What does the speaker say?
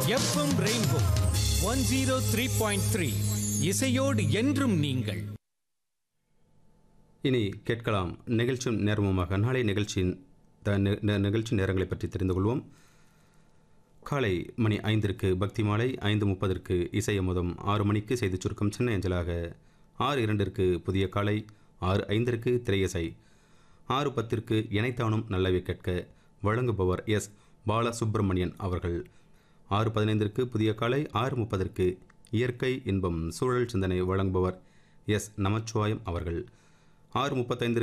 FM rainbow one zero three point three இசையோடு என்றும் நீங்கள் இனி கேட்கலாம் நிகழ்ச்சியும் நேரமுமாக நாளை நிகழ்ச்சியின் த நி- நி- நிகழ்ச்சி நேரங்களை பற்றி தெரிந்து கொள்வோம் காலை மணி ஐந்திற்கு பக்தி மாலை ஐந்து முப்பதற்கு இசை அமுதம் ஆறு மணிக்கு செய்திச் சுருக்கம் சின்ன அஞ்சலாக ஆறு இரண்டிற்கு புதிய காலை ஆறு ஐந்திற்கு திரையசை ஆறு பத்திற்கு இணைத்தானும் நல்லவை கேட்க வழங்குபவர் எஸ் பாலசுப்பிரமணியன் அவர்கள் ஆறு பதினைந்திற்கு புதிய காலை ஆறு முப்பதற்கு இயற்கை இன்பம் சூழல் சிந்தனை வழங்குபவர் எஸ் நமச்சிவாயம் அவர்கள் ஆறு முப்பத்தைந்திற்கு